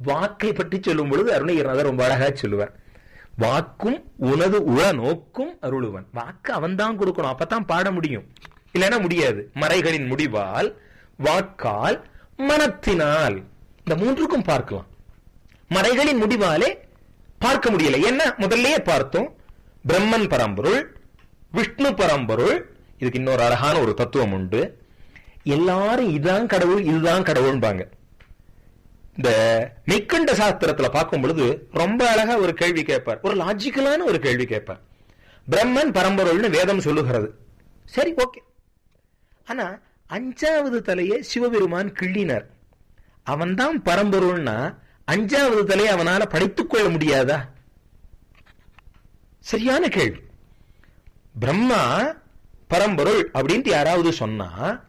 வாக்கை பற்றி சொல்லும் பொழுது அருணகிரிநாதர் ரொம்ப அழகா சொல்லுவார் வாக்கும் உனது உள நோக்கும் அருளுவன் வாக்கு அவன் தான் கொடுக்கணும் அப்பதான் பாட முடியும் இல்லைன்னா முடியாது மறைகளின் முடிவால் வாக்கால் மனத்தினால் இந்த மூன்றுக்கும் பார்க்கலாம் மறைகளின் முடிவாலே பார்க்க முடியல என்ன முதல்லயே பார்த்தோம் பிரம்மன் பரம்பொருள் விஷ்ணு பரம்பொருள் இதுக்கு இன்னொரு அழகான ஒரு தத்துவம் உண்டு எல்லாரும் இதுதான் கடவுள் இதுதான் கடவுள்பாங்க இந்த மெய்க்கண்ட சாஸ்திரத்துல பார்க்கும் பொழுது ரொம்ப அழகா ஒரு கேள்வி கேட்பார் ஒரு லாஜிக்கலான ஒரு கேள்வி கேட்பார் பிரம்மன் பரம்பொருள்னு வேதம் சொல்லுகிறது சரி ஓகே ஆனா அஞ்சாவது தலையை சிவபெருமான் கிள்ளினார் அவன்தான் பரம்பொருள்னா அஞ்சாவது தலையை அவனால படித்துக் கொள்ள முடியாதா சரியான கேள்வி பிரம்மா பரம்பொருள் அப்படின்ட்டு யாராவது சொன்னா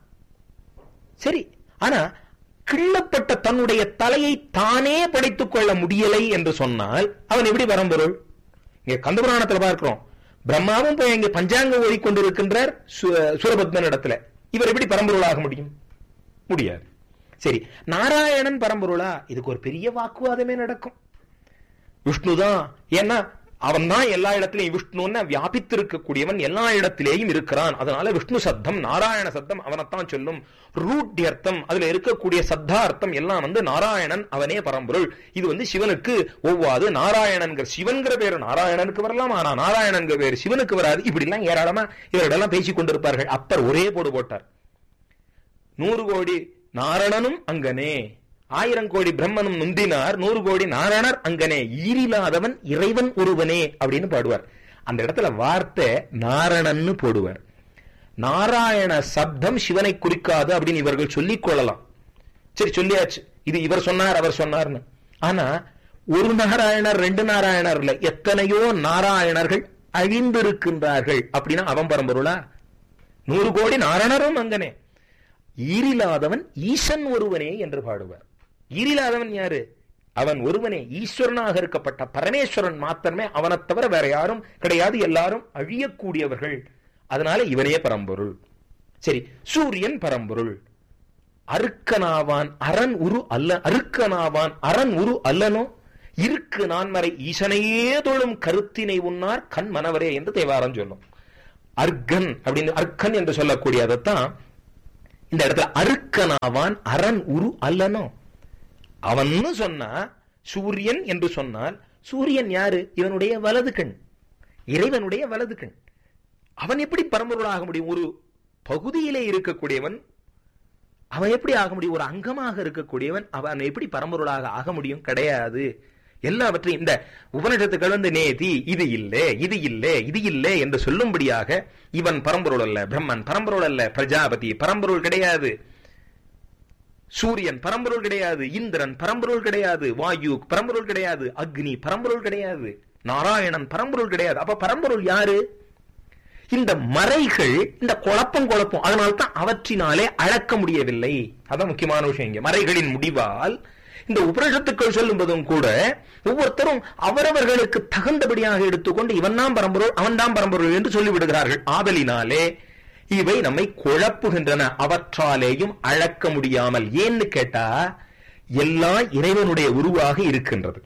சரி ஆனா கிள்ளப்பட்ட தன்னுடைய தலையை தானே படைத்துக் கொள்ள முடியலை என்று சொன்னால் அவன் எப்படி பரம்பொருள் இங்க கந்தபுராணத்துல பார்க்கிறோம் பிரம்மாவும் போய் இங்க பஞ்சாங்கம் ஓதிக்கொண்டிருக்கின்றார் சுரபத்மன் இடத்துல இவர் எப்படி பரம்பொருளாக முடியும் முடியாது சரி நாராயணன் பரம்பொருளா இதுக்கு ஒரு பெரிய வாக்குவாதமே நடக்கும் விஷ்ணுதான் ஏன்னா அவன் தான் எல்லா இடத்திலையும் விஷ்ணுன்னு வியாபித்திருக்கக்கூடியவன் எல்லா இடத்திலேயும் இருக்கிறான் அதனால விஷ்ணு சத்தம் நாராயண சத்தம் அவனைத்தான் சொல்லும் ரூட் அர்த்தம் அதுல இருக்கக்கூடிய சத்தார்த்தம் எல்லாம் வந்து நாராயணன் அவனே பரம்பொருள் இது வந்து சிவனுக்கு ஒவ்வாது நாராயணன்கிற சிவன்கிற பேரு நாராயணனுக்கு வரலாம் ஆனா நாராயணன்கிற பேரு சிவனுக்கு வராது இப்படி எல்லாம் ஏராளமா இவரிடெல்லாம் பேசிக் கொண்டிருப்பார்கள் அப்பர் ஒரே போடு போட்டார் நூறு கோடி நாரணனும் அங்கனே ஆயிரம் கோடி பிரம்மனும் நுந்தினார் நூறு கோடி நாரணர் அங்கனே ஈரில்லாதவன் இறைவன் ஒருவனே அப்படின்னு பாடுவார் அந்த இடத்துல வார்த்தை நாரணன்னு போடுவார் நாராயண சப்தம் சிவனை குறிக்காது அப்படின்னு இவர்கள் சொல்லிக் கொள்ளலாம் சரி சொல்லியாச்சு இது இவர் சொன்னார் அவர் சொன்னார்னு ஆனா ஒரு நாராயணர் ரெண்டு நாராயணர் இல்ல எத்தனையோ நாராயணர்கள் அழிந்திருக்கின்றார்கள் அப்படின்னா அவன் பரம்பொருளா நூறு கோடி நாரணரும் அங்கனே ஈரில்லாதவன் ஈசன் ஒருவனே என்று பாடுவார் ஈரில்லாதவன் யாரு அவன் ஒருவனே ஈஸ்வரனாக இருக்கப்பட்ட பரமேஸ்வரன் மாத்திரமே அவனை தவிர வேற யாரும் கிடையாது எல்லாரும் அழியக்கூடியவர்கள் அதனால இவனே பரம்பொருள் சரி சூரியன் பரம்பொருள் அருக்கனாவான் அரண் உரு அல்ல அருக்கனாவான் அரண் உரு அல்லனோ இருக்கு நான்மறை ஈசனையே தொழும் கருத்தினை உன்னார் கண் மனவரே என்று தேவாரம் சொல்லும் அர்க்கன் அப்படின்னு அர்க்கன் என்று சொல்லக்கூடிய அதைத்தான் இந்த இடத்துல அருக்கனாவான் அரண் உரு அல்லனோ அவன்னு சொன்னா சூரியன் என்று சொன்னால் சூரியன் யாரு இவனுடைய வலது கண் இறைவனுடைய வலது கண் அவன் எப்படி பரம்பொருளாக முடியும் ஒரு பகுதியிலே இருக்கக்கூடியவன் அவன் எப்படி ஆக முடியும் ஒரு அங்கமாக இருக்கக்கூடியவன் அவன் எப்படி பரம்பொருளாக ஆக முடியும் கிடையாது எல்லாவற்றையும் இந்த உபனிஷத்துக்கள் வந்து நேதி இது இல்லை இது இல்லை இது இல்லை என்று சொல்லும்படியாக இவன் பரம்பொருள் அல்ல பிரம்மன் பரம்பொருள் அல்ல பிரஜாபதி பரம்பொருள் கிடையாது சூரியன் பரம்பொருள் கிடையாது இந்திரன் பரம்பொருள் கிடையாது வாயு பரம்பொருள் கிடையாது அக்னி பரம்பொருள் கிடையாது நாராயணன் பரம்பொருள் கிடையாது அப்ப பரம்பொருள் யாரு இந்த மறைகள் இந்த குழப்பம் குழப்பம் அதனால்தான் அவற்றினாலே அளக்க முடியவில்லை அதான் முக்கியமான விஷயம் இங்க மறைகளின் முடிவால் இந்த உபனிஷத்துக்கள் சொல்லும்போதும் கூட ஒவ்வொருத்தரும் அவரவர்களுக்கு தகுந்தபடியாக எடுத்துக்கொண்டு இவன் தான் பரம்பொருள் அவன் தான் பரம்பொருள் என்று சொல்லிவிடுகிறார்கள் ஆதலினாலே இவை நம்மை குழப்புகின்றன அவற்றாலேயும் அளக்க முடியாமல் ஏன்னு கேட்டா எல்லாம் இறைவனுடைய உருவாக இருக்கின்றது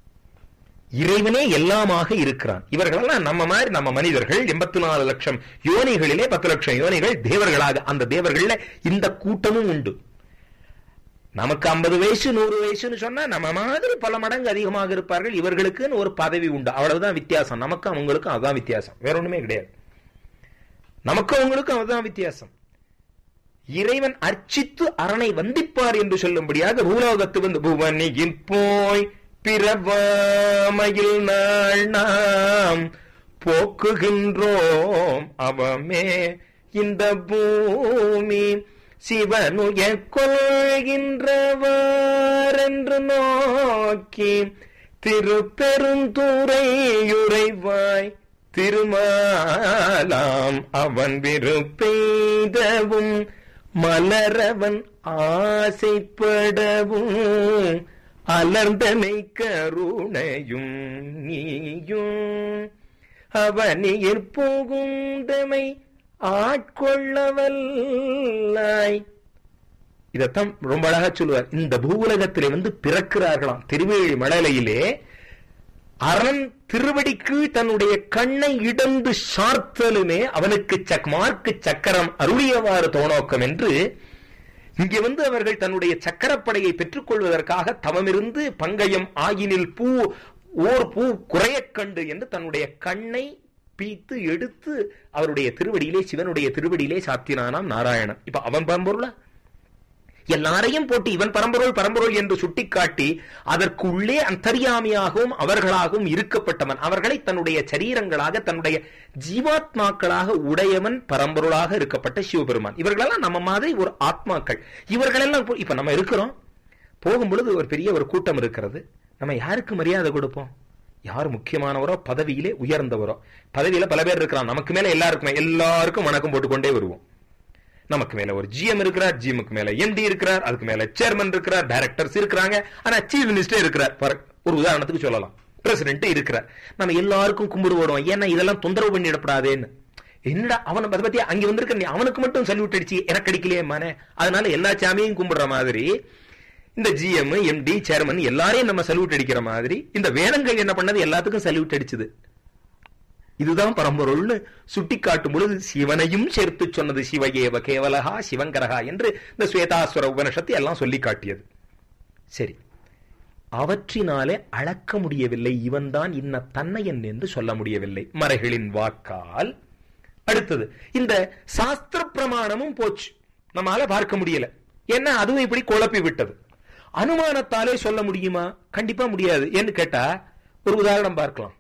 இறைவனே எல்லாமாக இருக்கிறான் இவர்களெல்லாம் நம்ம மாதிரி நம்ம மனிதர்கள் எண்பத்தி நாலு லட்சம் யோனிகளிலே பத்து லட்சம் யோனிகள் தேவர்களாக அந்த தேவர்கள்ல இந்த கூட்டமும் உண்டு நமக்கு ஐம்பது வயசு நூறு வயசுன்னு சொன்னா நம்ம மாதிரி பல மடங்கு அதிகமாக இருப்பார்கள் இவர்களுக்குன்னு ஒரு பதவி உண்டு அவ்வளவுதான் வித்தியாசம் நமக்கு அவங்களுக்கும் அதுதான் வித்தியாசம் வேற ஒண்ணுமே கிடையாது நமக்கு அவங்களுக்கும் அதுதான் வித்தியாசம் இறைவன் அர்ச்சித்து அரணை வந்திப்பார் என்று சொல்லும்படியாக பூலோகத்து வந்து புவனியில் போய் பிறவாமையில் நாள் நாம் போக்குகின்றோம் அவமே இந்த பூமி சிவனுய கொள்கின்றவாரென்று நோக்கி திருப்பெருந்துறையுறைவாய் திருமாலாம் அவன் விருப்பெய்தவும் மலரவன் ஆசைப்படவும் அலர்ந்தமை கருணையும் நீயும் அவனியிற் புகுந்தமை ஆட்கொள்ளவல்லாய் இதத்தான் ரொம்ப அழகா சொல்லுவார் இந்த பூவுலகத்திலே வந்து பிறக்கிறார்களாம் திருவேழி மடலையிலே அரண் திருவடிக்கு தன்னுடைய கண்ணை இடந்து சார்த்தலுமே அவனுக்கு சக் மார்க்கு சக்கரம் அருளியவாறு தோணோக்கம் என்று இங்கே வந்து அவர்கள் தன்னுடைய சக்கரப்படையை பெற்றுக் கொள்வதற்காக தவமிருந்து பங்கயம் ஆயினில் பூ ஓர் பூ குறையக் கண்டு என்று தன்னுடைய கண்ணை பீத்து எடுத்து அவருடைய திருவடியிலே சிவனுடைய திருவடியிலே சாத்தினானாம் நாராயணன் இப்ப அவன் பரம்பொருளா எல்லாரையும் போட்டு இவன் பரம்பொருள் பரம்பொருள் என்று சுட்டிக்காட்டி அதற்கு உள்ளே அந்தரியாமியாகவும் அவர்களாகவும் இருக்கப்பட்டவன் அவர்களை தன்னுடைய சரீரங்களாக தன்னுடைய ஜீவாத்மாக்களாக உடையவன் பரம்பொருளாக இருக்கப்பட்ட சிவபெருமான் இவர்களெல்லாம் நம்ம மாதிரி ஒரு ஆத்மாக்கள் இவர்களெல்லாம் இப்போ- இப்ப நம்ம இருக்கிறோம் போகும் பொழுது ஒரு பெரிய ஒரு கூட்டம் இருக்கிறது நம்ம யாருக்கு மரியாதை கொடுப்போம் யார் முக்கியமானவரோ பதவியிலே உயர்ந்தவரோ பதவியில பல பேர் இருக்கிறான் நமக்கு மேல எல்லாருக்குமே எல்லாருக்கும் வணக்கம் போட்டுக்கொண்டே வருவோம் நமக்கு மேல ஒரு ஜிஎம் இருக்கிறார் ஜிஎம்க்கு மேல எம்டி இருக்கிறார் அதுக்கு மேல சேர்மன் இருக்கிறார் டைரக்டர்ஸ் இருக்கிறாங்க ஆனா சீஃப் மினிஸ்டர் இருக்கிறார் For- ஒரு உதாரணத்துக்கு சொல்லலாம் பிரசிடென்ட் இருக்கிறார் நம்ம எல்லாருக்கும் கும்பிடு போடுவோம் ஏன்னா இதெல்லாம் தொந்தரவு பண்ணிடப்படாதேன்னு என்னடா அவனை அதை பத்தி அங்க வந்திருக்க நீ அவனுக்கு மட்டும் சல்யூட் அடிச்சு எனக்கு அடிக்கலையே மானே அதனால எல்லா சாமியும் கும்பிடுற மாதிரி இந்த ஜிஎம் எம்டி சேர்மன் எல்லாரையும் நம்ம சல்யூட் அடிக்கிற மாதிரி இந்த வேதங்கள் என்ன பண்ணது எல்லாத்துக்கும் சல்யூட் அடிச்சுது இதுதான் பரம்பொருள்னு சுட்டி காட்டும் பொழுது சிவனையும் சேர்த்து சொன்னது சிவகேவ கேவலகா சிவங்கரகா என்று இந்த ஸ்வேதாஸ்வர உபனிஷத்தை எல்லாம் சொல்லி காட்டியது சரி அவற்றினாலே அளக்க முடியவில்லை இவன்தான் இன்ன தன்னையன் என்று சொல்ல முடியவில்லை மறைகளின் வாக்கால் அடுத்தது இந்த சாஸ்திர பிரமாணமும் போச்சு நம்மால பார்க்க முடியல ஏன்னா அதுவும் இப்படி குழப்பி விட்டது அனுமானத்தாலே சொல்ல முடியுமா கண்டிப்பா முடியாது ஏன்னு கேட்டா ஒரு உதாரணம் பார்க்கலாம்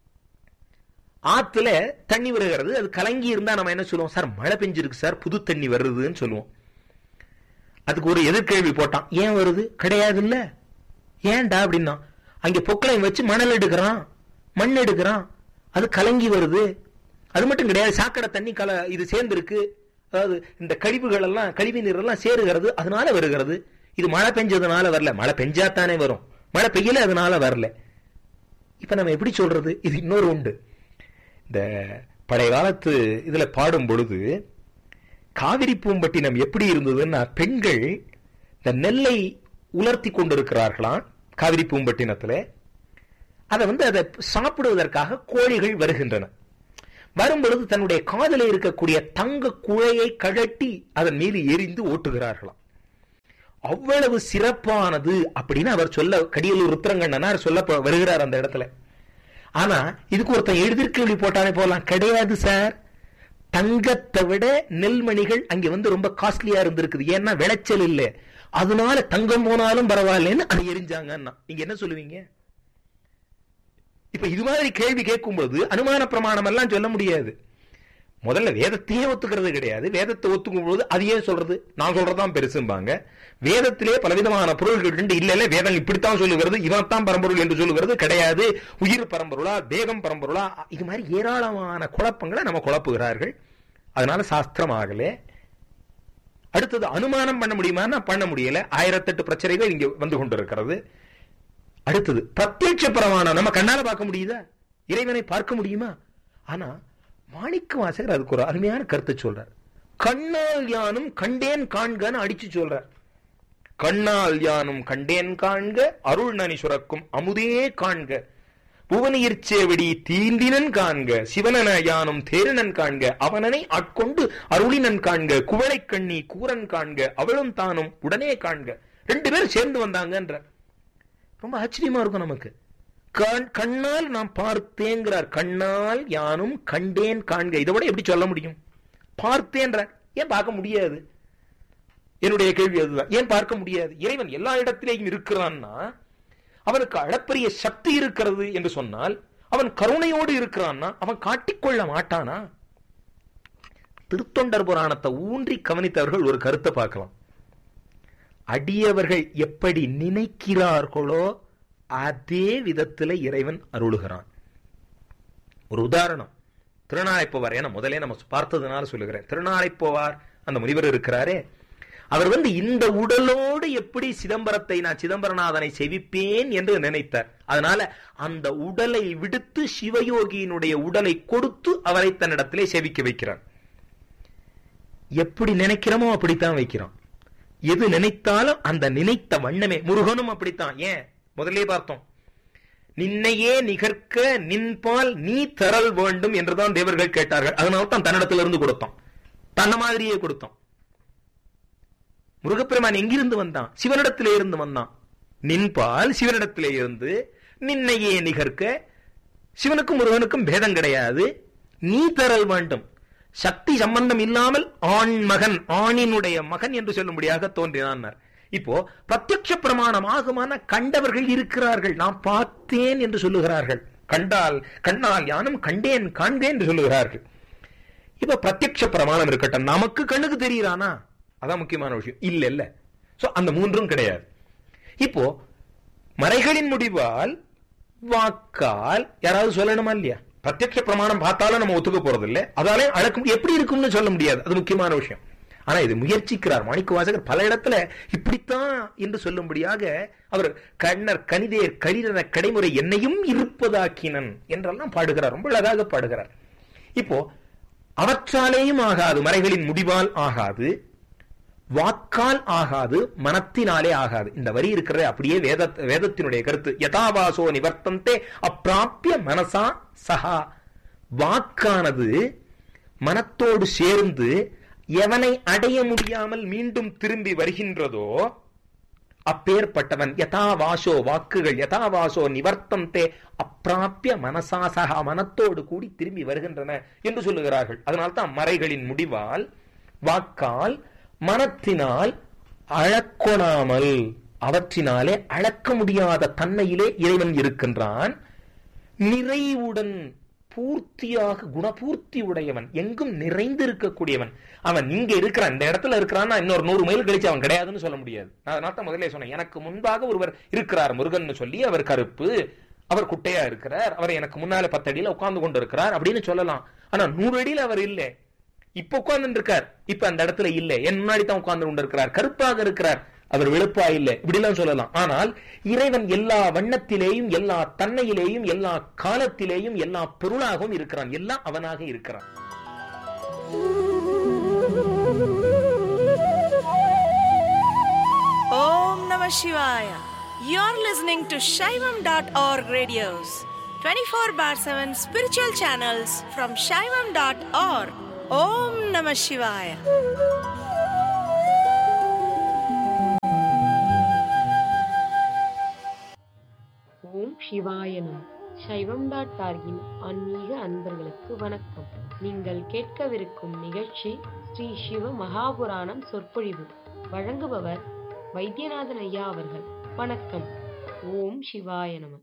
ஆத்துல தண்ணி வருகிறது அது கலங்கி இருந்தா நம்ம என்ன சொல்லுவோம் சார் மழை பெஞ்சிருக்கு சார் புது தண்ணி வருதுன்னு சொல்லுவோம் அதுக்கு ஒரு எதிர்கேள்வி போட்டான் ஏன் வருது கிடையாது இல்ல ஏன்டா அப்படின்னா அங்க பொக்கலையும் வச்சு மணல் எடுக்கிறான் மண் எடுக்கிறான் அது கலங்கி வருது அது மட்டும் கிடையாது சாக்கடை தண்ணி கல இது சேர்ந்திருக்கு அதாவது இந்த கழிவுகள் எல்லாம் கழிவு நீர் எல்லாம் சேருகிறது அதனால வருகிறது இது மழை பெஞ்சதுனால வரல மழை பெஞ்சாத்தானே வரும் மழை பெய்யல அதனால வரல இப்ப நம்ம எப்படி சொல்றது இது இன்னொரு உண்டு இந்த பழைய காலத்து இதுல பாடும் பொழுது காவிரி பூம்பட்டினம் எப்படி இருந்ததுன்னா பெண்கள் இந்த நெல்லை உலர்த்தி கொண்டிருக்கிறார்களாம் காவிரி பூம்பட்டினத்துல அதை வந்து அதை சாப்பிடுவதற்காக கோழிகள் வருகின்றன வரும் பொழுது தன்னுடைய காதல இருக்கக்கூடிய தங்க குழையை கழட்டி அதன் மீது எரிந்து ஓட்டுகிறார்களாம் அவ்வளவு சிறப்பானது அப்படின்னு அவர் சொல்ல கடியலூர் ருத்ரங்கண்ணனார் சொல்ல ப- வருகிறார் அந்த இடத்துல ஆனா இதுக்கு ஒருத்தன் எதிர்கேள்வி போட்டானே போலாம் கிடையாது சார் தங்கத்தை விட நெல்மணிகள் அங்க வந்து ரொம்ப காஸ்ட்லியா இருந்திருக்குது ஏன்னா விளைச்சல் இல்ல அதனால தங்கம் போனாலும் பரவாயில்லைன்னு அதை எரிஞ்சாங்கன்னா நீங்க என்ன சொல்லுவீங்க இப்ப இது மாதிரி கேள்வி கேட்கும் பொழுது அனுமான பிரமாணம் எல்லாம் சொல்ல முடியாது முதல்ல வேதத்தையே ஒத்துக்கிறது கிடையாது வேதத்தை ஒத்துக்கும் பொழுது அதையே சொல்றது நான் சொல்றதுதான் பெருசும்பாங்க வேதத்திலே பலவிதமான பொருள்கள் இருந்து இல்ல இல்ல வேதம் இப்படித்தான் சொல்லுகிறது இவன் தான் பரம்பொருள் என்று சொல்லுகிறது கிடையாது உயிர் பரம்பொருளா வேகம் பரம்பொருளா இது மாதிரி ஏராளமான குழப்பங்களை நம்ம குழப்புகிறார்கள் அதனால சாஸ்திரம் ஆகல அடுத்தது அனுமானம் பண்ண முடியுமா பண்ண முடியல ஆயிரத்தெட்டு பிரச்சனைகள் இங்க வந்து கொண்டிருக்கிறது அடுத்தது பிரத்யட்ச பிரமாணம் நம்ம கண்ணால பார்க்க முடியுதா இறைவனை பார்க்க முடியுமா ஆனா மாணிக்க வாசகர் அதுக்கு ஒரு அருமையான கருத்தை சொல்றார் கண்ணால் யானும் கண்டேன் காண்கன்னு அடிச்சு சொல்றார் கண்ணால் யானும் கண்டேன் காண்க அருள் நனி சுரக்கும் அமுதே காண்க புவனியிற் சேவடி தீந்தினன் காண்க சிவனன யானும் தேரினன் காண்க அவனனை ஆட்கொண்டு அருளினன் காண்க குவளை கண்ணி கூரன் காண்க அவளும் தானும் உடனே காண்க ரெண்டு பேரும் சேர்ந்து வந்தாங்கன்ற ரொம்ப ஆச்சரியமா இருக்கும் நமக்கு கண்- கண்ணால் நான் பார்த்தேங்கிறார் கண்ணால் யானும் கண்டேன் காண்க இதை விட எப்படி சொல்ல முடியும் பார்த்தேன்றார் ஏன் பார்க்க முடியாது என்னுடைய கேள்வி அதுதான் ஏன் பார்க்க முடியாது இறைவன் எல்லா இடத்திலேயும் இருக்கிறான்னா அவனுக்கு அளப்பரிய சக்தி இருக்கிறது என்று சொன்னால் அவன் கருணையோடு இருக்கிறான்னா அவன் காட்டிக்கொள்ள மாட்டானா திருத்தொண்டர் புராணத்தை ஊன்றி கவனித்தவர்கள் ஒரு கருத்தை பார்க்கலாம் அடியவர்கள் எப்படி நினைக்கிறார்களோ அதே விதத்துல இறைவன் அருளுகிறான் ஒரு உதாரணம் திருநாளைப்போவார் ஏன்னா முதலே நம்ம பார்த்ததுனால சொல்லுகிறேன் திருநாளைப்போவார் அந்த முனிவர் இருக்கிறாரே அவர் வந்து இந்த உடலோடு எப்படி சிதம்பரத்தை நான் சிதம்பரநாதனை செவிப்பேன் என்று நினைத்தார் அதனால அந்த உடலை விடுத்து சிவயோகியினுடைய உடலை கொடுத்து அவரை தன்னிடத்திலே செவிக்க வைக்கிறார் எப்படி நினைக்கிறோமோ அப்படித்தான் வைக்கிறோம் எது நினைத்தாலும் அந்த நினைத்த வண்ணமே முருகனும் அப்படித்தான் ஏன் முதலே பார்த்தோம் நின்னையே நிகர்க்க நின்பால் நீ தரல் வேண்டும் என்றுதான் தேவர்கள் கேட்டார்கள் அதனால தான் தன்னிடத்திலிருந்து கொடுத்தோம் தன்ன மாதிரியே கொடுத்தோம் முருகப்பெருமான் எங்கிருந்து வந்தான் சிவனிடத்திலே இருந்து வந்தான் நின்பால் சிவனிடத்திலே இருந்து நின்னையே நிகர்க்க சிவனுக்கும் முருகனுக்கும் பேதம் கிடையாது நீ தரல் வேண்டும் சக்தி சம்பந்தம் இல்லாமல் ஆண் மகன் ஆணினுடைய மகன் என்று சொல்லும்படியாக தோன்றினான் இப்போ பிரத்யக்ஷ பிரமாணம் ஆகுமான கண்டவர்கள் இருக்கிறார்கள் நான் பார்த்தேன் என்று சொல்லுகிறார்கள் கண்டால் கண்ணால் யானும் கண்டேன் காண்பேன் என்று சொல்லுகிறார்கள் இப்ப பிரத்யக்ஷ பிரமாணம் இருக்கட்டும் நமக்கு கண்ணுக்கு தெரியுறானா அதான் முக்கியமான விஷயம் இல்ல இல்ல சோ அந்த மூன்றும் கிடையாது இப்போ மறைகளின் முடிவால் வாக்கால் யாராவது சொல்லணுமா இல்லையா பிரத்யக்ஷ பிரமாணம் பார்த்தாலும் நம்ம ஒத்துக்க போறது இல்ல அதாலே அழக்கம் எப்படி இருக்கும்னு சொல்ல முடியாது அது முக்கியமான விஷயம் ஆனா இது முயற்சிக்கிறார் மாணிக்க வாசகர் பல இடத்துல இப்படித்தான் என்று சொல்லும்படியாக அவர் கண்ணர் கனிதேர் களிரன கடைமுறை என்னையும் இருப்பதாக்கினன் என்றெல்லாம் பாடுகிறார் ரொம்ப அழகாக பாடுகிறார் இப்போ அவற்றாலேயும் ஆகாது மறைகளின் முடிவால் ஆகாது வாக்கால் ஆகாது மனத்தினாலே ஆகாது இந்த வரி இருக்கிறது அப்படியே வேத வேதத்தினுடைய கருத்து யதாவாசோ நிவர்த்தந்தே அப்பிராப்பிய மனசா சஹா வாக்கானது மனத்தோடு சேர்ந்து எவனை அடைய முடியாமல் மீண்டும் திரும்பி வருகின்றதோ அப்பேற்பட்டவன் யதாவாசோ வாக்குகள் யதாவாசோ நிவர்த்தந்தே அப்பிராப்பிய மனசாசகா மனத்தோடு கூடி திரும்பி வருகின்றன என்று சொல்லுகிறார்கள் அதனால்தான் மறைகளின் முடிவால் வாக்கால் மனத்தினால் அழக்கொணாமல் அவற்றினாலே அளக்க முடியாத தன்மையிலே இறைவன் இருக்கின்றான் நிறைவுடன் பூர்த்தியாக குணபூர்த்தி உடையவன் எங்கும் நிறைந்து இருக்கக்கூடியவன் அவன் இங்க இருக்கிறான் இந்த இடத்துல இருக்கிறான் இன்னொரு நூறு மைல் கழிச்சு அவன் கிடையாதுன்னு சொல்ல முடியாது நான் அதனால தான் முதல்ல சொன்னேன் எனக்கு முன்பாக ஒருவர் இருக்கிறார் முருகன் சொல்லி அவர் கருப்பு அவர் குட்டையா இருக்கிறார் அவர் எனக்கு முன்னால பத்து அடியில உட்கார்ந்து கொண்டு இருக்கிறார் அப்படின்னு சொல்லலாம் ஆனா நூறு அடியில அவர் இல்லை இப்ப உட்கார்ந்து இருக்கார் இப்ப அந்த இடத்துல இல்ல என் முன்னாடி தான் உட்கார்ந்து கொண்டு இருக்கிறார் கருப்பாக இருக்கிறார் அவர் வெளுப்பா இல்ல இப்படிலாம் சொல்லலாம் ஆனால் இறைவன் எல்லா வண்ணத்திலேயும் எல்லா தன்மையிலேயும் எல்லா காலத்திலேயும் எல்லா பொருளாகவும் இருக்கிறான் எல்லாம் அவனாக இருக்கிறான் Om Namah Shivaya. You're listening to Shaivam.org radios, 24 bar 7 spiritual channels from Shaivam.org. Om Namah Shivaya. ஓம் சிவாயனம் சைவம் டாட் டார்கின் ஆன்மீக அன்பர்களுக்கு வணக்கம் நீங்கள் கேட்கவிருக்கும் நிகழ்ச்சி ஸ்ரீ சிவ மகாபுராணம் சொற்பொழிவு வழங்குபவர் வைத்தியநாதன் ஐயா அவர்கள் வணக்கம் ஓம் சிவாய நம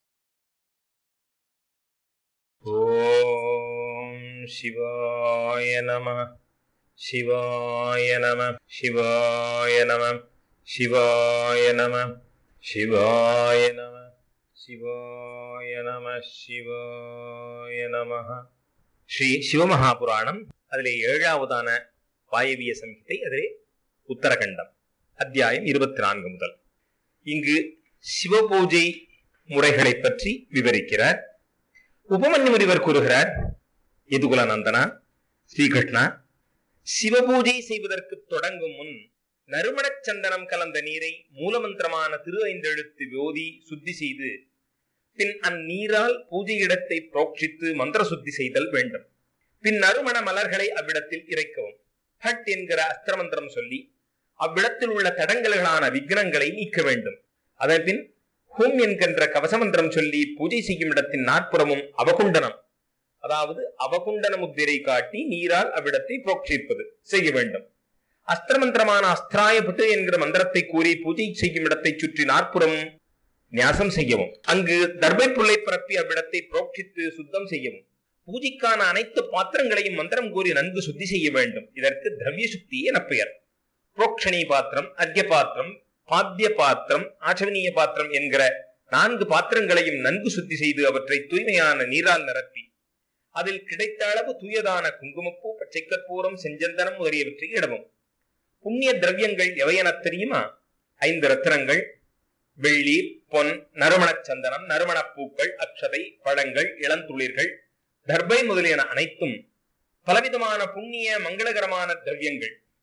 ॐ शिवाय नमः शिवाय नमः शिवाय नमः शिवाय नमः शिवाय नमः शिवाय नमः शिवाय நமः ஸ்ரீ சிவமகாபுராணம் அதிலே ஏழாவதான வாயவிய சம்ஹிதை அதிலே உத்தரகண்டம் அத்தியாயம் இருபத்தி நான்கு முதல் இங்கு சிவபூஜை முறைகளை பற்றி விவரிக்கிறார் உபமன்யு முனிவர் கூறுகிறார் எதுகுலநந்தனா ஸ்ரீகிருஷ்ணா சிவபூஜை செய்வதற்கு தொடங்கும் முன் நறுமணச் சந்தனம் கலந்த நீரை மூலமந்திரமான திரு ஐந்தெழுத்து வியோதி சுத்தி செய்து பின் அந்நீரால் பூஜை இடத்தை புரோக்ஷித்து மந்திர சுத்தி செய்தல் வேண்டும் பின் நறுமண மலர்களை அவ்விடத்தில் இறைக்கவும் ஹட் என்கிற அஸ்திரமந்திரம் சொல்லி அவ்விடத்தில் உள்ள தடங்கல்களான விக்னங்களை நீக்க வேண்டும் அதன் பின் ஹூம் என்கின்ற கவசமந்திரம் சொல்லி பூஜை செய்யும் இடத்தின் நாற்புறமும் அவகுண்டனம் அதாவது அவகுண்டன முத்திரை காட்டி நீரால் அவ்விடத்தை புரோக்ஷிப்பது செய்ய வேண்டும் அஸ்திரமந்திரமான அஸ்திராயபட்டு என்கிற மந்திரத்தை கூறி பூஜை செய்யும் இடத்தை சுற்றி நாற்புறமும் நியாசம் செய்யவும் அங்கு தர்பை புல்லை பரப்பி அவ்விடத்தை புரோக்ஷித்து சுத்தம் செய்யவும் பூஜைக்கான அனைத்து பாத்திரங்களையும் மந்திரம் கூறி நன்கு சுத்தி செய்ய வேண்டும் இதற்கு திரவிய சுத்தி என பெயர் புரோக்ஷணி பாத்திரம் அர்க்கிய பாத்திரம் பாத்திய பாத்திரம் ஆச்சமனீய பாத்திரம் என்கிற நான்கு பாத்திரங்களையும் நன்கு சுத்தி செய்து அவற்றை தூய்மையான நீரால் நிரப்பி அதில் கிடைத்த அளவு தூயதான குங்குமப்பூ பச்சை கற்பூரம் செஞ்சந்தனம் முதலியவற்றை இடவும் புண்ணிய திரவியங்கள் எவையென தெரியுமா ஐந்து ரத்தினங்கள் வெள்ளி பொன் நறுமணச் சந்தனம் நறுமணப் பூக்கள் அக்ஷதை பழங்கள் இளந்துளிர்கள் தர்பை முதலியன அனைத்தும் பலவிதமான புண்ணிய மங்களகரமான திரவியங்கள்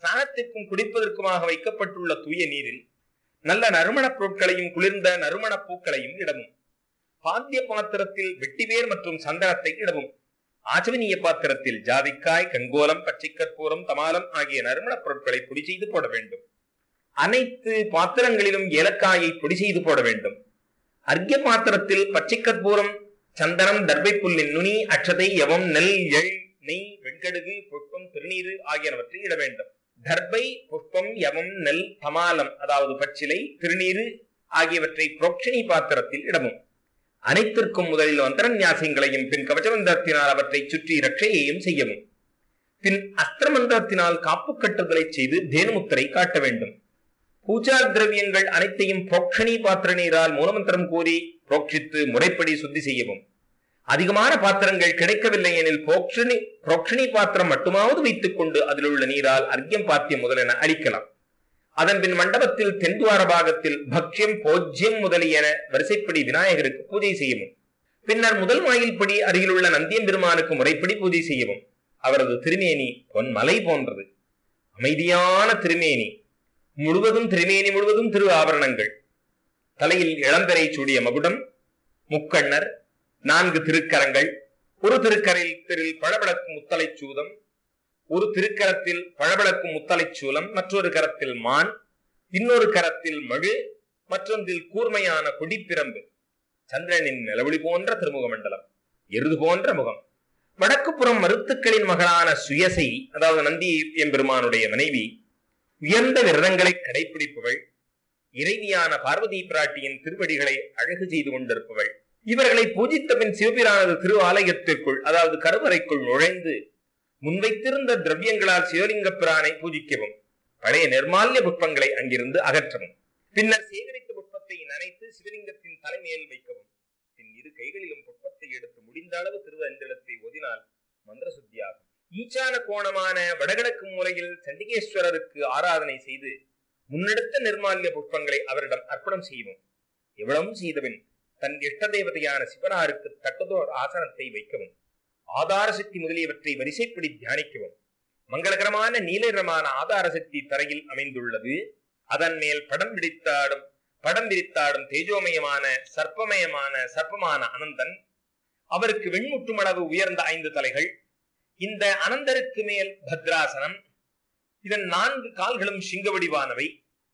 ஸ்நானத்திற்கும் குடிப்பதற்குமாக வைக்கப்பட்டுள்ள தூய நீரில் நல்ல நறுமணப் பொருட்களையும் குளிர்ந்த நறுமணப் பூக்களையும் இடவும் பாத்திய பாத்திரத்தில் வெட்டிவேர் மற்றும் சந்தனத்தை இடவும் ஆச்சமனிய பாத்திரத்தில் ஜாதிக்காய் கங்கோலம் பச்சை கற்பூரம் தமாலம் ஆகிய நறுமணப் பொருட்களை பொடி செய்து போட வேண்டும் அனைத்து பாத்திரங்களிலும் ஏலக்காயை பொடி செய்து போட வேண்டும் அர்க்கிய பாத்திரத்தில் பச்சை கற்பூரம் சந்தனம் தர்பை புல்லின் நுனி அச்சதை யவம் நெல் எள் நெய் வெண்கடுகு புஷ்பம் திருநீரு ஆகியனவற்றை இட வேண்டும் தர்பை புஷ்பம் யவம் நெல் தமாலம் அதாவது பச்சிலை திருநீரு ஆகியவற்றை புரோக்ஷணி பாத்திரத்தில் இடவும் அனைத்திற்கும் முதலில் மந்திரநியாசங்களையும் பின் கவச்சமந்திரத்தினால் அவற்றை சுற்றி ரட்சையையும் செய்யவும் பின் அஸ்திரமந்திரத்தினால் காப்பு கட்டுதலை செய்து தேனுமுத்திரை காட்ட வேண்டும் பூஜா திரவியங்கள் அனைத்தையும் புரோக்ஷணி பாத்திர நீரால் மூலமந்திரம் கூறி புரோக்ஷித்து முறைப்படி சுத்தி செய்யவும் அதிகமான பாத்திரங்கள் கிடைக்கவில்லை எனில் புரோக்ஷணி புரோக்ஷணி பாத்திரம் மட்டுமாவது வைத்துக் கொண்டு அதில் உள்ள நீரால் அர்க்கியம் பாத்தியம் முதலென அளிக்கலாம் அதன் பின் மண்டபத்தில் தென்துவார பாகத்தில் பக்ஷ்யம் போஜ்யம் முதலியன வரிசைப்படி விநாயகருக்கு பூஜை செய்யவும் பின்னர் முதல் வாயில்படி அருகிலுள்ள நந்தியம் பெருமானுக்கு முறைப்படி பூஜை செய்யவும் அவரது திருமேனி பொன் மலை போன்றது அமைதியான திருமேனி முழுவதும் திருமேனி முழுவதும் திரு ஆபரணங்கள் தலையில் இளம்பெறை சூடிய மகுடம் முக்கண்ணர் நான்கு திருக்கரங்கள் ஒரு திருக்கரத்தில் பழபழக்கும் முத்தலைச் சூதம் ஒரு திருக்கரத்தில் பழபழக்கும் முத்தலைச் சூலம் மற்றொரு கரத்தில் மான் இன்னொரு கரத்தில் மழு மற்றொன்றில் கூர்மையான கொடிப்பிரம்பு சந்திரனின் நிலவொளி போன்ற திருமுக மண்டலம் எருது போன்ற முகம் வடக்கு புறம் மருத்துக்களின் மகளான சுயசை அதாவது நந்தி எம்பெருமானுடைய மனைவி உயர்ந்த விரதங்களை கடைபிடிப்பவள் இறைவியான பார்வதி பிராட்டியின் திருவடிகளை அழகு செய்து கொண்டிருப்பவள் இவர்களை பூஜித்த பின் சிவபிரானது திரு ஆலயத்திற்குள் அதாவது கருவறைக்குள் நுழைந்து முன்வைத்திருந்த திரவியங்களால் சிவலிங்க பிரானை பூஜிக்கவும் பழைய நிர்மால்ய புஷ்பங்களை அங்கிருந்து அகற்றவும் பின்னர் சேகரித்த புஷ்பத்தை நனைத்து சிவலிங்கத்தின் தலைமையில் வைக்கவும் பின் இரு கைகளிலும் புஷ்பத்தை எடுத்து முடிந்த அளவு திருவஞ்சலத்தை ஓதினால் மந்திர சுத்தியாகும் ஈச்சான கோணமான வடகிழக்கு மூலையில் சண்டிகேஸ்வரருக்கு ஆராதனை செய்து முன்னெடுத்த நிர்மால்ய புஷ்பங்களை அவரிடம் அர்ப்பணம் செய்வோம் எவ்வளவும் செய்தபின் தன் இஷ்ட தேவதையான சிவனாருக்கு தக்கதோர் ஆசனத்தை வைக்கவும் ஆதார சக்தி முதலியவற்றை வரிசைப்படி தியானிக்கவும் மங்களகரமான நீலநிறமான ஆதார சக்தி தரையில் அமைந்துள்ளது அதன் மேல் படம் பிடித்தாடும் படம் விரித்தாடும் தேஜோமயமான சர்ப்பமயமான சர்ப்பமான அனந்தன் அவருக்கு வெண்முட்டுமளவு உயர்ந்த ஐந்து தலைகள் இந்த அனந்தருக்கு மேல் பத்ராசனம் இதன் நான்கு கால்களும் சிங்க வடிவானவை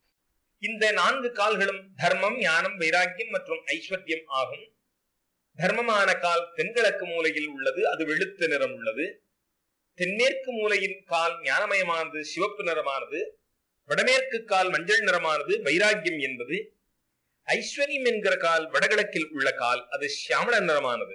இந்த நான்கு கால்களும் தர்மம் ஞானம் வைராக்கியம் மற்றும் ஐஸ்வர்யம் ஆகும் தர்மமான கால் தென்கிழக்கு மூலையில் உள்ளது அது வெளுத்த நிறம் உள்ளது தென்மேற்கு மூலையின் கால் ஞானமயமானது சிவப்பு நிறமானது வடமேற்கு கால் மஞ்சள் நிறமானது வைராக்கியம் என்பது ஐஸ்வர்யம் என்கிற கால் வடகிழக்கில் உள்ள கால் அது சியாமள நிறமானது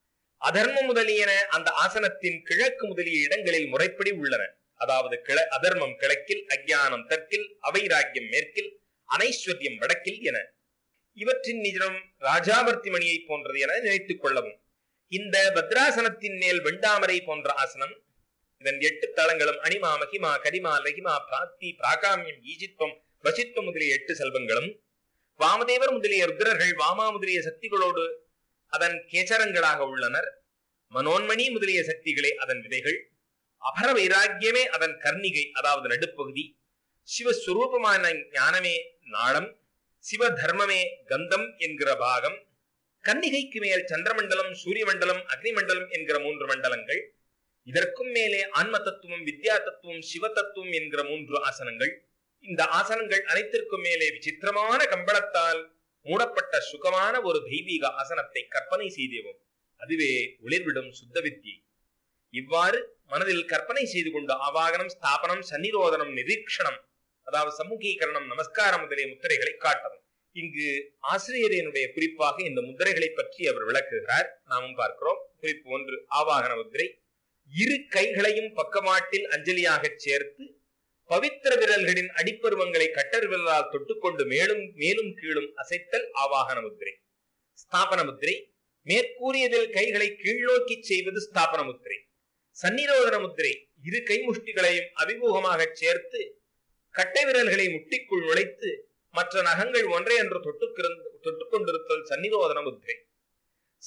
அதர்மம் முதலியன அந்த ஆசனத்தின் கிழக்கு முதலிய இடங்களில் முறைப்படி உள்ளன அதாவது கிழ அதர்மம் கிழக்கில் அஜ்ஞானம் தெற்கில் அவைராக்கியம் மேற்கில் அனைஸ்வர்யம் வடக்கில் என இவற்றின் நிஜம் ராஜாவர்த்தி மணியை போன்றது என நினைத்துக் கொள்ளவும் இந்த பத்ராசனத்தின் மேல் வெண்டாமரை போன்ற ஆசனம் இதன் எட்டு தளங்களும் அனிமா மகிமா கரிமா லகிமா பிராப்தி பிராகாமியம் ஈஜித்வம் வசித்துவம் முதலிய எட்டு செல்வங்களும் வாமதேவர் முதலிய ருத்ரர்கள் வாமா முதலிய சக்திகளோடு அதன் கேச்சரங்களாக உள்ளனர் மனோன்மணி முதலிய சக்திகளே அதன் விதைகள் அபர வைராக்கியமே அதன் கர்ணிகை அதாவது நடுப்பகுதி சிவஸ்வரூபமான ஞானமே நாளம் சிவ தர்மமே கந்தம் என்கிற பாகம் கன்னிகைக்கு மேல் சந்திரமண்டலம் சூரிய மண்டலம் அக்னி மண்டலம் என்கிற மூன்று மண்டலங்கள் இதற்கும் மேலே ஆன்ம தத்துவம் வித்யா தத்துவம் சிவ தத்துவம் என்கிற மூன்று ஆசனங்கள் இந்த ஆசனங்கள் அனைத்திற்கும் மேலே விசித்திரமான கம்பளத்தால் மூடப்பட்ட சுகமான ஒரு தெய்வீக ஆசனத்தை கற்பனை செய்தேவும் அதுவே ஒளிர்விடும் சுத்த வித்தியை இவ்வாறு மனதில் கற்பனை செய்து கொண்டு ஆவாகனம் ஸ்தாபனம் சன்னிரோதனம் நிரீக்ஷணம் அதாவது சமூகீகரணம் நமஸ்காரம் முதலிய முத்திரைகளை காட்டவும் இங்கு ஆசிரியரினுடைய குறிப்பாக இந்த முத்திரைகளை பற்றி அவர் விளக்குகிறார் நாமும் பார்க்கிறோம் குறிப்பு ஒன்று ஆவாகன முத்திரை இரு கைகளையும் பக்கமாட்டில் அஞ்சலியாக சேர்த்து பவித்திர விரல்களின் அடிப்பருவங்களை கட்டர் விரலால் தொட்டுக்கொண்டு மேலும் மேலும் கீழும் அசைத்தல் ஆவாகன முத்திரை ஸ்தாபன முத்திரை மேற்கூறியதில் கைகளை கீழ்நோக்கி செய்வது ஸ்தாபன முத்திரை சன்னிரோதன முத்திரை இரு கை முஷ்டிகளையும் அபிமுகமாக சேர்த்து கட்டை விரல்களை முட்டிக்குள் நுழைத்து மற்ற நகங்கள் ஒன்றை என்று தொட்டுக்கிருந்த தொட்டுக்கொண்டிருத்தல் சன்னிரோதன முத்திரை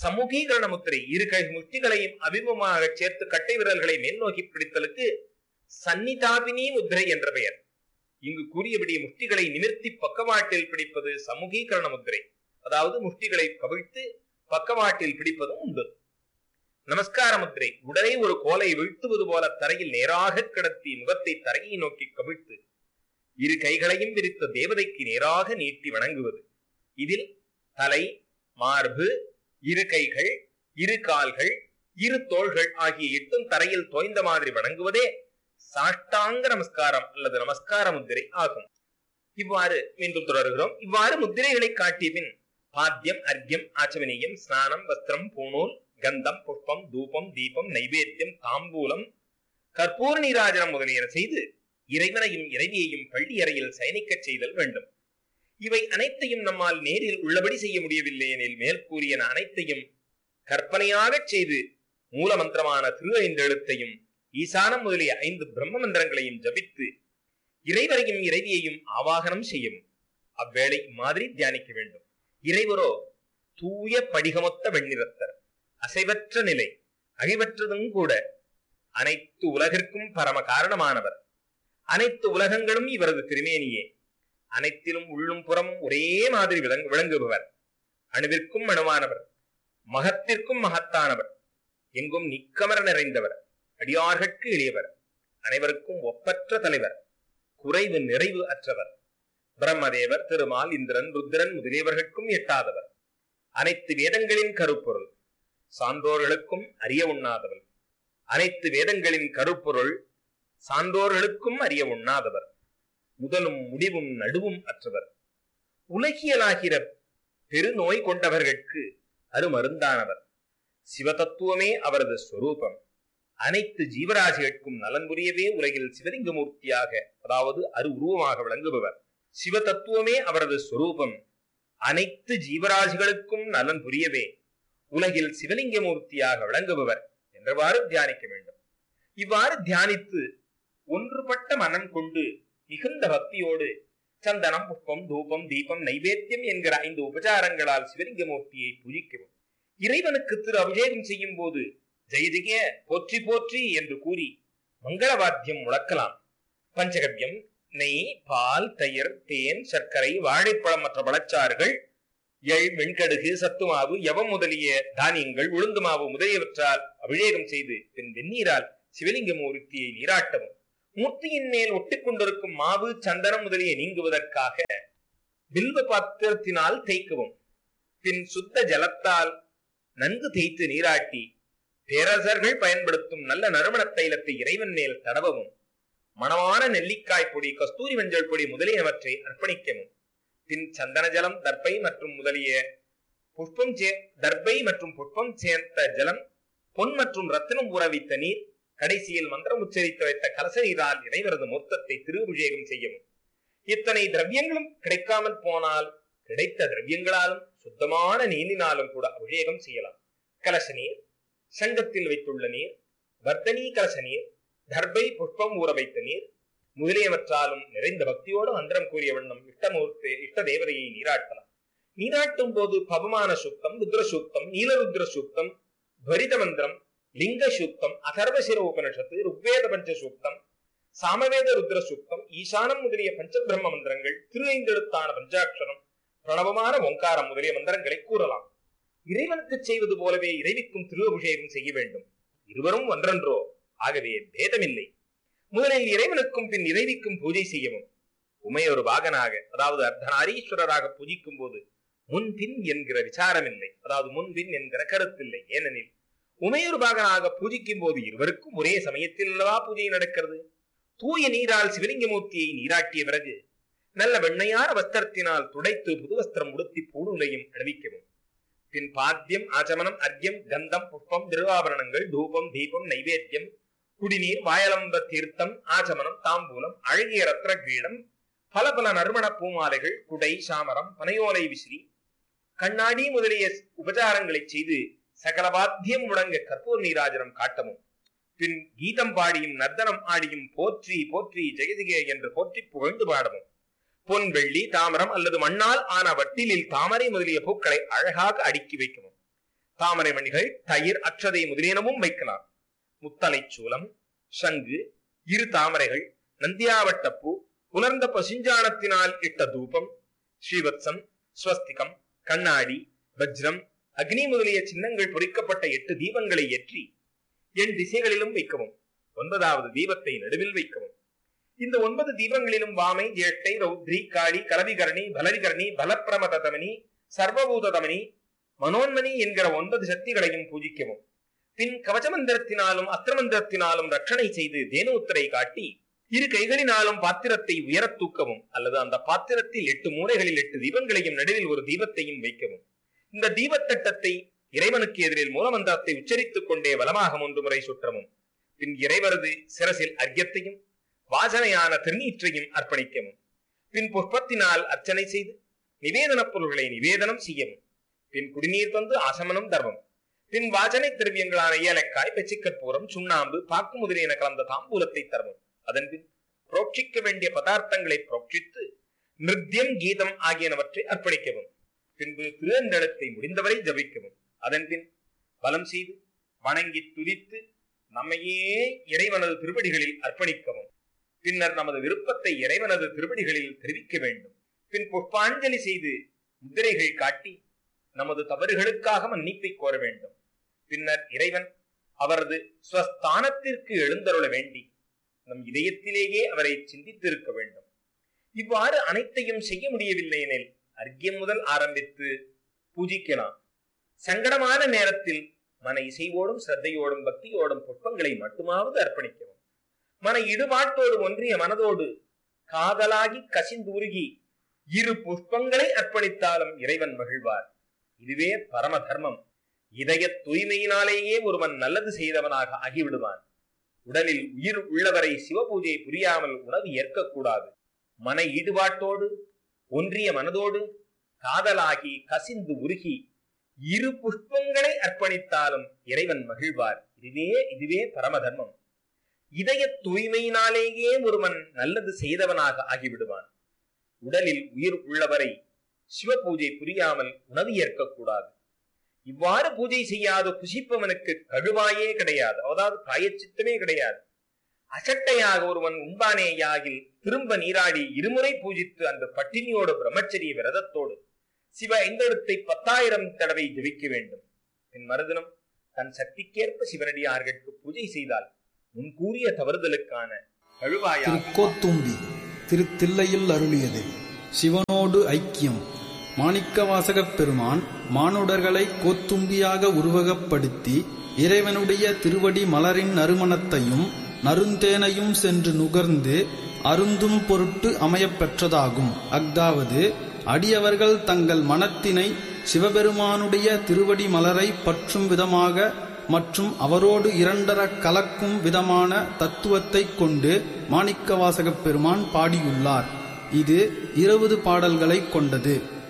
சமூகீகரண முத்திரை இரு கை முஷ்டிகளையும் அபிமுகமாக சேர்த்து கட்டை விரல்களை மேல் நோக்கி பிடித்தலுக்கு சன்னிதாபினி முத்திரை என்ற பெயர் இங்கு கூறியபடி முஷ்டிகளை நிமிர்த்தி பக்கவாட்டில் பிடிப்பது சமூகீகரண முத்திரை அதாவது முஷ்டிகளை கவிழ்த்து பக்கவாட்டில் பிடிப்பதும் உண்டு நமஸ்கார முத்திரை உடலை ஒரு கோலை வீழ்த்துவது போல தரையில் நேராக கிடத்தி முகத்தை தரையை நோக்கி கவிழ்த்து இரு கைகளையும் விரித்த தேவதைக்கு நேராக நீட்டி வணங்குவது இதில் தலை மார்பு இரு கைகள் இரு கால்கள் இரு தோள்கள் ஆகிய எட்டும் தரையில் தோய்ந்த மாதிரி வணங்குவதே சாஷ்டாங்க நமஸ்காரம் அல்லது நமஸ்கார முத்திரை ஆகும் இவ்வாறு மீண்டும் தொடர்கிறோம் இவ்வாறு முத்திரைகளை காட்டிய பின் பாத்தியம் அர்க்கியம் ஆச்சமனியம் ஸ்நானம் வஸ்திரம் பூணூல் கந்தம் புஷ்பம் தூபம் தீபம் நைவேத்தியம் தாம்பூலம் கற்பூர நீராஜனம் முதலியன செய்து இறைவனையும் இறைவியையும் பள்ளி அறையில் சயனிக்கச் செய்தல் வேண்டும் இவை அனைத்தையும் நம்மால் நேரில் உள்ளபடி செய்ய முடியவில்லை எனில் மேற்கூறியன அனைத்தையும் கற்பனையாகச் செய்து மூல மந்திரமான திரு ஐந்தெழுத்தையும் ஈசானம் முதலிய ஐந்து பிரம்ம மந்திரங்களையும் ஜபித்து இறைவரையும் இறைவியையும் ஆவாகனம் செய்யவும் அவ்வேளை மாதிரி தியானிக்க வேண்டும் இறைவரோ தூய படிகமொத்த வெண்ணிறத்தர் அசைவற்ற நிலை அழிவற்றதும் கூட அனைத்து உலகிற்கும் பரம காரணமானவர் அனைத்து உலகங்களும் இவரது திருமேனியே அனைத்திலும் உள்ளும் புறமும் ஒரே மாதிரி விளங்கு விளங்குபவர் அணுவிற்கும் அணுவானவர் மகத்திற்கும் மகத்தானவர் எங்கும் நிக்கமர நிறைந்தவர் அடியார்கட்கு எளியவர் அனைவருக்கும் ஒப்பற்ற தலைவர் குறைவு நிறைவு அற்றவர் பிரம்மதேவர் திருமால் இந்திரன் ருத்ரன் முதலியவர்களுக்கும் எட்டாதவர் அனைத்து வேதங்களின் கருப்பொருள் சான்றோர்களுக்கும் அறிய உண்ணாதவர் அனைத்து வேதங்களின் கருப்பொருள் சான்றோர்களுக்கும் அறிய உண்ணாதவர் முதலும் முடிவும் நடுவும் அற்றவர் உலகியலாகிற பெருநோய் கொண்டவர்களுக்கு அருமருந்தானவர் சிவதத்துவமே அவரது ஸ்வரூபம் அனைத்து ஜீவராசிகளுக்கும் நலன் புரியவே உலகில் சிவலிங்கமூர்த்தியாக அதாவது அரு உருவமாக விளங்குபவர் சிவதத்துவமே அவரது ஸ்வரூபம் அனைத்து ஜீவராசிகளுக்கும் நலன் புரியவே உலகில் சிவலிங்கமூர்த்தியாக விளங்குபவர் என்றவாறு தியானிக்க வேண்டும் இவ்வாறு தியானித்து ஒன்றுபட்ட மனம் கொண்டு மிகுந்த பக்தியோடு சந்தனம் புஷ்பம் தூபம் தீபம் நைவேத்தியம் என்கிற ஐந்து உபச்சாரங்களால் சிவலிங்கமூர்த்தியை பூஜிக்கவும் இறைவனுக்கு திரு அபிஷேகம் செய்யும் போது ஜெய ஜெய போற்றி போற்றி என்று கூறி மங்களவாத்தியம் முழக்கலாம் பஞ்சகவ்யம் நெய் பால் தயிர் தேன் சர்க்கரை வாழைப்பழம் மற்ற பழச்சாறுகள் எள் வெண்கடுகு சத்துமாவு யவம் முதலிய தானியங்கள் உளுந்து மாவு முதலியவற்றால் அபிஷேகம் செய்து பின் வெந்நீரால் சிவலிங்க மூர்த்தியை நீராட்டவும் மூர்த்தியின் மேல் ஒட்டிக் கொண்டிருக்கும் மாவு சந்தனம் முதலிய நீங்குவதற்காக பில்வ பாத்திரத்தினால் தேய்க்கவும் பின் சுத்த ஜலத்தால் நன்கு தேய்த்து நீராட்டி பேரரசர்கள் பயன்படுத்தும் நல்ல நறுமண தைலத்தை இறைவன் மேல் தடவவும் மணமான நெல்லிக்காய் பொடி கஸ்தூரி மஞ்சள் பொடி முதலியவற்றை அர்ப்பணிக்கவும் பின் சந்தன ஜலம் தர்பை மற்றும் முதலிய புஷ்பம் சே தர்பை மற்றும் புஷ்பம் சேர்த்த ஜலம் பொன் மற்றும் ரத்தினம் ஊற வைத்த நீர் கடைசியில் மந்திரம் உச்சரித்து வைத்த கலச நீரால் இறைவரது மொத்தத்தை திருஅபிஷேகம் செய்யவும் இத்தனை திரவியங்களும் கிடைக்காமல் போனால் கிடைத்த திரவியங்களாலும் சுத்தமான நீரினாலும் கூட அபிஷேகம் செய்யலாம் கலச நீர் சங்கத்தில் வைத்துள்ள நீர் வர்த்தனி கலச நீர் தர்பை புஷ்பம் ஊற வைத்த நீர் முதலியவற்றாலும் நிறைந்த பக்தியோடு மந்திரம் கூறிய வண்ணம் இஷ்டமூர்த்தி இஷ்ட தேவதையை நீராட்டலாம் நீராட்டும் போது பவமான சூக்தம் ருத்ர சூக்தம் நீலருத்ர சூக்தம் துவரித மந்திரம் லிங்க சூக்தம் அதர்வசிர உபனிஷத்து ருக்வேத பஞ்ச சூக்தம் சாமவேத ருத்ர சூக்தம் ஈசானம் முதலிய பஞ்சபிரம்ம மந்திரங்கள் திரு ஐந்தெழுத்தான பஞ்சாட்சரம் பிரணவமான ஓங்காரம் முதலிய மந்திரங்களை கூறலாம் இறைவனுக்கு செய்வது போலவே இறைவிக்கும் திரு அபிஷேகம் செய்ய வேண்டும் இருவரும் ஒன்றன்றோ ஆகவே பேதமில்லை முதலில் இறைவனுக்கும் பின் இறைவிக்கும் பூஜை செய்யவும் உமை ஒரு பாகனாக அதாவது அர்த்தநாரீஸ்வரராக பூஜிக்கும் போது முன்பின் என்கிற விசாரமில்லை அதாவது முன்பின் என்கிற கருத்தில்லை ஏனெனில் உமையொரு பாகனாக பூஜிக்கும் போது இருவருக்கும் ஒரே சமயத்தில் அல்லவா பூஜை நடக்கிறது தூய நீரால் சிவலிங்கமூர்த்தியை நீராட்டிய பிறகு நல்ல வெண்ணையான வஸ்திரத்தினால் துடைத்து புது வஸ்திரம் உடுத்தி பூணுலையும் அணிவிக்கவும் பின் பாத்தியம் ஆச்சமனம் அர்க்கியம் கந்தம் புஷ்பம் திருவாபரணங்கள் தூபம் தீபம் நைவேத்தியம் குடிநீர் வாயலம்ப தீர்த்தம் ஆச்சமனம் தாம்பூலம் அழகிய ரத்ன கிரீடம் பல பல நறுமண பூமாலைகள் குடை சாமரம் பனையோலை விசிறி கண்ணாடி முதலிய உபச்சாரங்களை செய்து சகல வாத்தியம் முழங்க கற்பூர் நீராஜனம் காட்டவும் பின் கீதம் பாடியும் நர்த்தனம் ஆடியும் போற்றி போற்றி ஜெகதிகே என்று போற்றி புகழ்ந்து பாடவும் பொன் வெள்ளி தாமரம் அல்லது மண்ணால் ஆன வட்டிலில் தாமரை முதலிய பூக்களை அழகாக அடுக்கி வைக்கவும் தாமரை மணிகள் தயிர் அக்ஷதை முதலியனவும் வைக்கலாம் முத்தலை சூலம் சங்கு இரு தாமரைகள் நந்தியாவட்டப்பூ புலர்ந்த பசுஞ்சாணத்தினால் இட்ட தூபம் ஸ்ரீவத்சம் ஸ்வஸ்திகம் கண்ணாடி வஜ்ரம் அக்னி முதலிய சின்னங்கள் பொறிக்கப்பட்ட எட்டு தீபங்களை ஏற்றி என் திசைகளிலும் வைக்கவும் ஒன்பதாவது தீபத்தை நடுவில் வைக்கவும் இந்த ஒன்பது தீபங்களிலும் வாமை ஜேட்டை ரௌத்ரி காளி கலவிகரணி பலவிகரணி பலப்பிரமதமணி சர்வபூததமணி மனோன்மணி என்கிற ஒன்பது சக்திகளையும் பூஜிக்கவும் பின் கவசமந்திரத்தினாலும் அஸ்திரமந்திரத்தினாலும் ரட்சணை செய்து தேனூத்தரை காட்டி இரு கைகளினாலும் பாத்திரத்தை உயரத் தூக்கவும் அல்லது அந்த பாத்திரத்தில் எட்டு மூலைகளில் எட்டு தீபங்களையும் நடுவில் ஒரு தீபத்தையும் வைக்கவும் இந்த தீபத்தட்டத்தை இறைவனுக்கு எதிரில் மூலமந்திரத்தை உச்சரித்துக் கொண்டே வலமாக மூன்று முறை சுற்றவும் பின் இறைவரது சிரசில் அர்க்கியத்தையும் வாசனையான திருநீற்றையும் அர்ப்பணிக்கவும் பின் புஷ்பத்தினால் அர்ச்சனை செய்து நிவேதனப் பொருள்களை நிவேதனம் செய்யவும் பின் குடிநீர் தந்து ஆசமனம் தர்மம் பின் வாசனை திரவியங்களான ஏலக்காய் பெச்சிக்கற்பூரம் சுண்ணாம்பு பாக்கு முதலியன கலந்த தாம்பூலத்தை தரவும் அதன் பின் புரோட்சிக்க வேண்டிய பதார்த்தங்களை புரோட்சித்து நிருத்தியம் கீதம் ஆகியனவற்றை அர்ப்பணிக்கவும் பின்பு திருந்தளத்தை முடிந்தவரை ஜபிக்கவும் அதன் பின் பலம் செய்து வணங்கி துதித்து நம்மையே இறைவனது திருவடிகளில் அர்ப்பணிக்கவும் பின்னர் நமது விருப்பத்தை இறைவனது திருவடிகளில் தெரிவிக்க வேண்டும் பின் புஷ்பாஞ்சலி செய்து முத்திரைகள் காட்டி நமது தவறுகளுக்காக மன்னிப்பை கோர வேண்டும் பின்னர் இறைவன் அவரது ஸ்வஸ்தானத்திற்கு எழுந்தருள வேண்டி நம் இதயத்திலேயே அவரை சிந்தித்திருக்க வேண்டும் இவ்வாறு அனைத்தையும் செய்ய முடியவில்லை எனில் அர்க்கியம் முதல் ஆரம்பித்து பூஜிக்கலாம் சங்கடமான நேரத்தில் மன இசைவோடும் சிரத்தையோடும் பக்தியோடும் புஷ்பங்களை மட்டுமாவது அர்ப்பணிக்கவும் மன இடுபாட்டோடு ஒன்றிய மனதோடு காதலாகி கசிந்துருகி இரு புஷ்பங்களை அர்ப்பணித்தாலும் இறைவன் மகிழ்வார் இதுவே பரம தர்மம் இதய தூய்மையினாலேயே ஒருவன் நல்லது செய்தவனாக ஆகிவிடுவான் உடலில் உயிர் உள்ளவரை சிவபூஜை புரியாமல் உணவு ஏற்கக்கூடாது மன ஈடுபாட்டோடு ஒன்றிய மனதோடு காதலாகி கசிந்து உருகி இரு புஷ்பங்களை அர்ப்பணித்தாலும் இறைவன் மகிழ்வார் இதுவே இதுவே பரமதர்மம் இதய தூய்மையினாலேயே ஒருவன் நல்லது செய்தவனாக ஆகிவிடுவான் உடலில் உயிர் உள்ளவரை சிவபூஜை புரியாமல் உணவு ஏற்கக்கூடாது இவ்வாறு பூஜை செய்யாது புசிப்பவனுக்கு கழுவாயே கிடையாது அதாவது பிராயச்சித்தமே கிடையாது அசட்டையாக ஒருவன் உண்பானேயாகில் திரும்ப நீராடி இருமுறை பூஜித்து அந்த பட்டினியோடு பிரம்மச்சரிய விரதத்தோடு சிவ ஐந்தெழுத்தை பத்தாயிரம் தடவை ஜெபிக்க வேண்டும் பின் மறுதினம் தன் சக்திக்கேற்ப சிவனடியார்களுக்கு பூஜை செய்தால் முன்கூறிய தவறுதலுக்கான கழுவாயாக திருக்கோத்தும்பி திருத்தில்லையில் அருளியது சிவனோடு ஐக்கியம் மாணிக்கவாசகப் பெருமான் மானுடர்களை கோத்தும்பியாக உருவகப்படுத்தி இறைவனுடைய திருவடி மலரின் நறுமணத்தையும் நறுந்தேனையும் சென்று நுகர்ந்து அருந்தும் பொருட்டு அமையப் பெற்றதாகும் அஃதாவது அடியவர்கள் தங்கள் மனத்தினை சிவபெருமானுடைய திருவடி மலரை பற்றும் விதமாக மற்றும் அவரோடு இரண்டர கலக்கும் விதமான தத்துவத்தைக் கொண்டு மாணிக்கவாசகப் பெருமான் பாடியுள்ளார் இது இருபது பாடல்களைக் கொண்டது